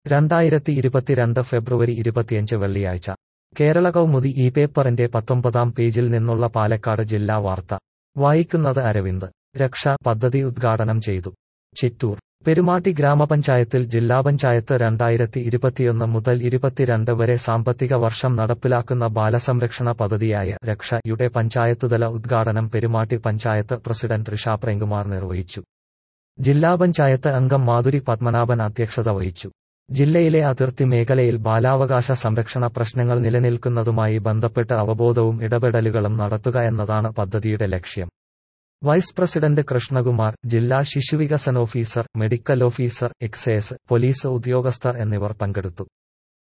രണ്ടായിരത്തി ഇരുപത്തിരണ്ട് ഫെബ്രുവരി ഇരുപത്തിയഞ്ച് വെള്ളിയാഴ്ച കേരള കൗമുദി ഈ പേപ്പറിന്റെ പത്തൊമ്പതാം പേജിൽ നിന്നുള്ള പാലക്കാട് ജില്ലാ വാർത്ത വായിക്കുന്നത് അരവിന്ദ് രക്ഷ പദ്ധതി ഉദ്ഘാടനം ചെയ്തു ചിറ്റൂർ പെരുമാട്ടി ഗ്രാമപഞ്ചായത്തിൽ ജില്ലാ പഞ്ചായത്ത് രണ്ടായിരത്തി ഇരുപത്തിയൊന്ന് മുതൽ ഇരുപത്തിരണ്ട് വരെ സാമ്പത്തിക വർഷം നടപ്പിലാക്കുന്ന ബാലസംരക്ഷണ പദ്ധതിയായ രക്ഷയുടെ പഞ്ചായത്തുതല ഉദ്ഘാടനം പെരുമാട്ടി പഞ്ചായത്ത് പ്രസിഡന്റ് ഋഷ പ്രേംകുമാർ നിർവഹിച്ചു ജില്ലാ പഞ്ചായത്ത് അംഗം മാധുരി പത്മനാഭൻ അധ്യക്ഷത വഹിച്ചു ജില്ലയിലെ അതിർത്തി മേഖലയിൽ ബാലാവകാശ സംരക്ഷണ പ്രശ്നങ്ങൾ നിലനിൽക്കുന്നതുമായി ബന്ധപ്പെട്ട് അവബോധവും ഇടപെടലുകളും നടത്തുക എന്നതാണ് പദ്ധതിയുടെ ലക്ഷ്യം വൈസ് പ്രസിഡന്റ് കൃഷ്ണകുമാർ ജില്ലാ ശിശുവികസന officer medical officer excise police ഉദ്യോഗസ്ഥർ എന്നിവർ പങ്കെടുത്തു